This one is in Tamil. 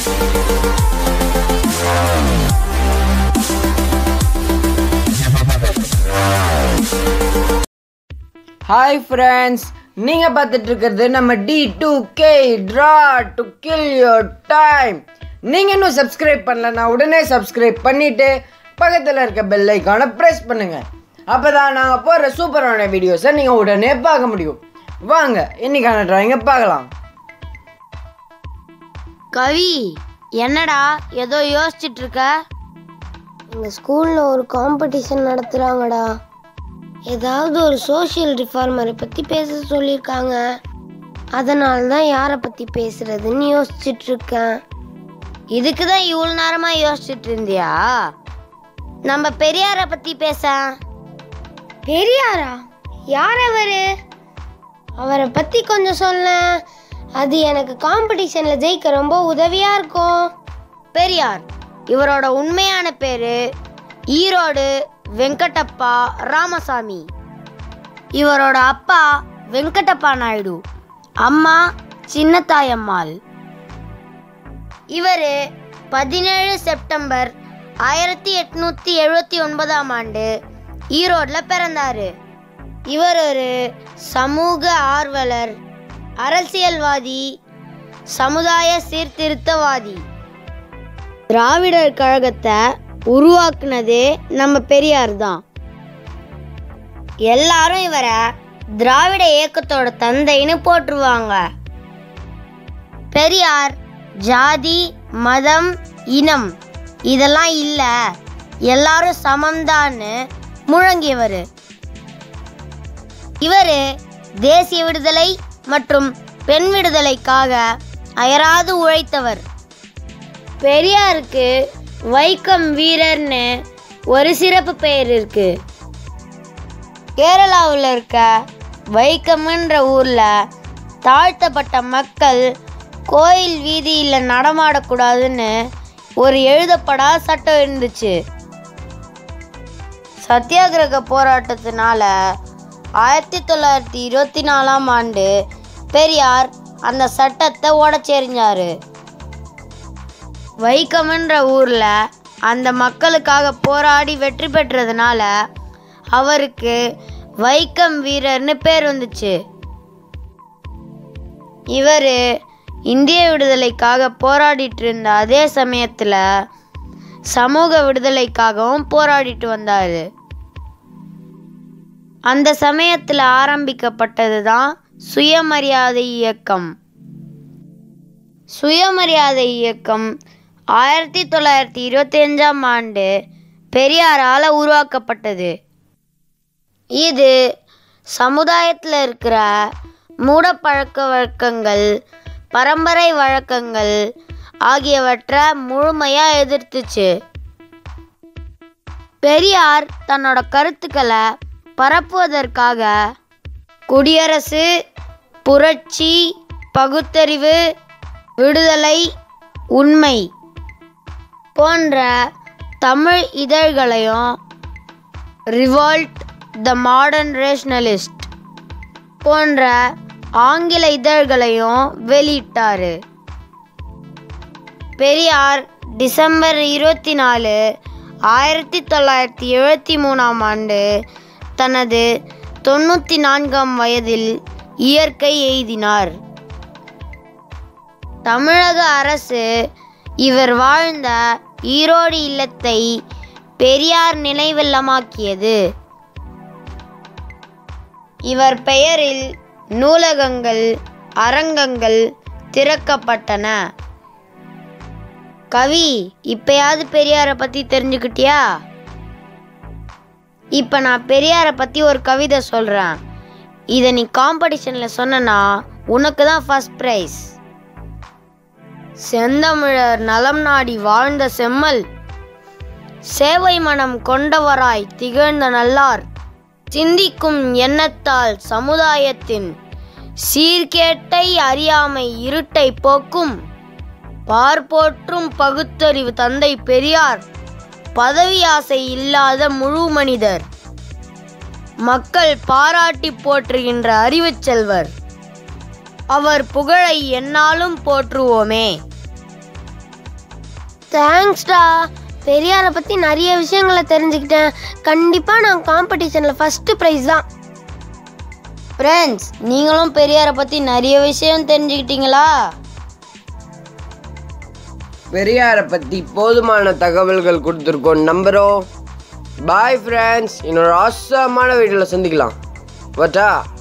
ஹாய் ஃப்ரெண்ட்ஸ் நீங்கள் பார்த்துட்டு இருக்கிறது நம்ம T two K draw to kill your time நீங்கள் இன்னும் சப்ஸ்கிரைப் பண்ணலன்னா உடனே சப்ஸ்கிரைப் பண்ணிவிட்டு பக்கத்தில் இருக்க பெல் ஐக்கானை ப்ரெஸ் பண்ணுங்கள் அப்போ தான் நாங்கள் போடுற சூப்பரான வீடியோஸை நீங்கள் உடனே பார்க்க முடியும் வாங்க இன்னைக்கான ட்ராயிங்கை பார்க்கலாம் கவி என்னடா ஏதோ யோசிச்சுட்டு இருக்க எங்கள் ஸ்கூலில் ஒரு காம்படிஷன் நடத்துகிறாங்கடா ஏதாவது ஒரு சோஷியல் ரிஃபார்மரை பற்றி பேச சொல்லியிருக்காங்க அதனால தான் யாரை பற்றி பேசுறதுன்னு யோசிச்சுட்டு இருக்கேன் இதுக்கு தான் இவ்வளோ நேரமா யோசிச்சுட்டு இருந்தியா நம்ம பெரியாரை பத்தி பேச பெரியாரா யார் அவரு அவரை பற்றி கொஞ்சம் சொல்ல அது எனக்கு காம்படிஷனில் ஜெயிக்க ரொம்ப உதவியாக இருக்கும் பெரியார் இவரோட உண்மையான பேரு ஈரோடு வெங்கடப்பா ராமசாமி இவரோட அப்பா வெங்கடப்பா நாயுடு அம்மா சின்னத்தாயம்மாள் இவர் பதினேழு செப்டம்பர் ஆயிரத்தி எட்நூத்தி எழுபத்தி ஒன்பதாம் ஆண்டு ஈரோட்டில் பிறந்தாரு இவர் ஒரு சமூக ஆர்வலர் அரசியல்வாதி சமுதாய சீர்திருத்தவாதி திராவிடர் கழகத்தை உருவாக்குனதே நம்ம பெரியார் தான் எல்லாரும் இவரை திராவிட இயக்கத்தோட தந்தைன்னு போற்றுவாங்க பெரியார் ஜாதி மதம் இனம் இதெல்லாம் இல்லை எல்லாரும் சமம்தான்னு முழங்கியவர் இவர் தேசிய விடுதலை மற்றும் பெண் விடுதலைக்காக அயராது உழைத்தவர் பெரியாருக்கு வைக்கம் வீரர்னு ஒரு சிறப்பு பெயர் இருக்கு கேரளாவில் இருக்க வைக்கம்ன்ற ஊர்ல தாழ்த்தப்பட்ட மக்கள் கோயில் வீதியில் நடமாடக்கூடாதுன்னு ஒரு எழுதப்படா சட்டம் இருந்துச்சு சத்தியாகிரக போராட்டத்தினால ஆயிரத்தி தொள்ளாயிரத்தி இருபத்தி நாலாம் ஆண்டு பெரியார் அந்த சட்டத்தை உடச்செறிஞ்சாரு வைக்கம்ன்ற ஊர்ல அந்த மக்களுக்காக போராடி வெற்றி பெற்றதுனால அவருக்கு வைக்கம் வீரர்னு பேர் வந்துச்சு இவர் இந்திய விடுதலைக்காக போராடிட்டு இருந்த அதே சமயத்தில் சமூக விடுதலைக்காகவும் போராடிட்டு வந்தார் அந்த சமயத்தில் ஆரம்பிக்கப்பட்டது தான் சுயமரியாதை இயக்கம் சுயமரியாதை இயக்கம் ஆயிரத்தி தொள்ளாயிரத்தி இருபத்தி அஞ்சாம் ஆண்டு பெரியாரால் உருவாக்கப்பட்டது இது சமுதாயத்தில் இருக்கிற மூடப்பழக்க வழக்கங்கள் பரம்பரை வழக்கங்கள் ஆகியவற்றை முழுமையாக எதிர்த்துச்சு பெரியார் தன்னோட கருத்துக்களை பரப்புவதற்காக குடியரசு புரட்சி பகுத்தறிவு விடுதலை உண்மை போன்ற தமிழ் இதழ்களையும் ரிவால்ட் த மாடர்ன் ரேஷனலிஸ்ட் போன்ற ஆங்கில இதழ்களையும் வெளியிட்டார் பெரியார் டிசம்பர் இருபத்தி நாலு ஆயிரத்தி தொள்ளாயிரத்தி எழுபத்தி மூணாம் ஆண்டு தனது தொண்ணூற்றி நான்காம் வயதில் இயற்கை எய்தினார் தமிழக அரசு இவர் வாழ்ந்த ஈரோடு இல்லத்தை பெரியார் நினைவில்லமாக்கியது இவர் பெயரில் நூலகங்கள் அரங்கங்கள் திறக்கப்பட்டன கவி இப்பயாவது பெரியாரை பத்தி தெரிஞ்சுக்கிட்டியா இப்ப நான் பெரியாரை பத்தி ஒரு கவிதை சொல்றேன் இதை நீ காம்படிஷன்ல சொன்னனா உனக்கு தான் ஃபர்ஸ்ட் ப்ரைஸ் செந்தமிழர் நலம் நாடி வாழ்ந்த செம்மல் சேவை மனம் கொண்டவராய் திகழ்ந்த நல்லார் சிந்திக்கும் எண்ணத்தால் சமுதாயத்தின் சீர்கேட்டை அறியாமை இருட்டை போக்கும் பார்ப்போற்றும் பகுத்தறிவு தந்தை பெரியார் பதவி ஆசை இல்லாத முழு மனிதர் மக்கள் பாராட்டி போற்றுகின்ற அறிவுச் செல்வர் அவர் புகழை எந்நாளும் போற்றுவோமே தேங்க்ஸ்டா பெரியாரை பற்றி நிறைய விஷயங்களை தெரிஞ்சுக்கிட்டேன் கண்டிப்பாக நான் காம்படிஷனில் ஃபஸ்ட்டு ப்ரைஸ் தான் ஃப்ரெண்ட்ஸ் நீங்களும் பெரியாரை பற்றி நிறைய விஷயம் தெரிஞ்சுக்கிட்டீங்களா பெரியாரை பற்றி போதுமான தகவல்கள் கொடுத்துருக்கோம் நம்புகிறோம் பாய் ஃப்ரெண்ட்ஸ் இன்னொரு அவசரமான வீட்டில் சந்திக்கலாம் வட்டா